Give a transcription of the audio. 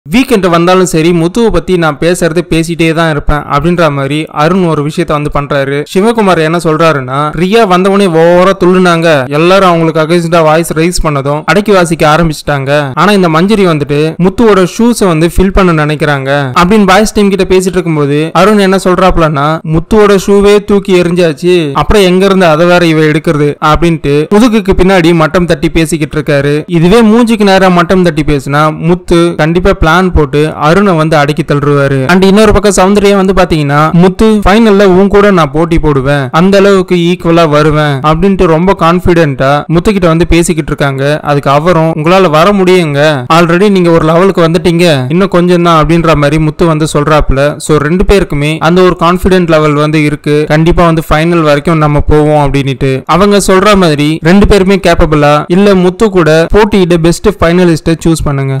weekend வந்தாலும் சரி முத்துவை பத்தி நான் பேசுறது பேசிட்டே தான் இருப்பேன் அப்படின்ற மாதிரி அருண் ஒரு விஷயத்த வந்து பண்றாரு சிவகுமார் என்ன சொல்றாருன்னா ரியா வந்தவனே ஓவரா துள்ளுனாங்க எல்லாரும் அவங்களுக்கு அகைன்ஸ்டா வாய்ஸ் ரைஸ் பண்ணதும் அடக்கி வாசிக்க ஆரம்பிச்சிட்டாங்க ஆனா இந்த மஞ்சரி வந்துட்டு முத்துவோட ஷூஸை வந்து ஃபில் பண்ண நினைக்கிறாங்க அப்படின்னு பாய்ஸ் டீம் கிட்ட பேசிட்டு இருக்கும்போது அருண் என்ன சொல்றாப்லன்னா முத்துவோட ஷூவே தூக்கி எரிஞ்சாச்சு அப்புறம் எங்க இருந்து அதை வேற இவ எடுக்கிறது அப்படின்ட்டு முதுகுக்கு பின்னாடி மட்டம் தட்டி பேசிக்கிட்டு இருக்காரு இதுவே மூஞ்சிக்கு நேரா மட்டம் தட்டி பேசினா முத்து கண்டிப்பா பிளான் போட்டு அருணை வந்து அடக்கி தள்ளுவாரு அண்ட் இன்னொரு பக்கம் சௌந்தர்யா வந்து பாத்தீங்கன்னா முத்து ஃபைனல்ல உன் கூட நான் போட்டி போடுவேன் அந்த அளவுக்கு ஈக்குவலா வருவேன் அப்படின்ட்டு ரொம்ப கான்பிடென்ட்டா முத்து கிட்ட வந்து பேசிக்கிட்டு இருக்காங்க அதுக்கு அவரும் உங்களால வர முடியுங்க ஆல்ரெடி நீங்க ஒரு லெவலுக்கு வந்துட்டீங்க இன்னும் கொஞ்சம் தான் அப்படின்ற மாதிரி முத்து வந்து சொல்றாப்புல சோ ரெண்டு பேருக்குமே அந்த ஒரு கான்பிடென்ட் லெவல் வந்து இருக்கு கண்டிப்பா வந்து ஃபைனல் வரைக்கும் நம்ம போவோம் அப்படின்ட்டு அவங்க சொல்ற மாதிரி ரெண்டு பேருமே கேப்பபிளா இல்ல முத்து கூட போட்டியிட பெஸ்ட் ஃபைனலிஸ்ட சூஸ் பண்ணுங்க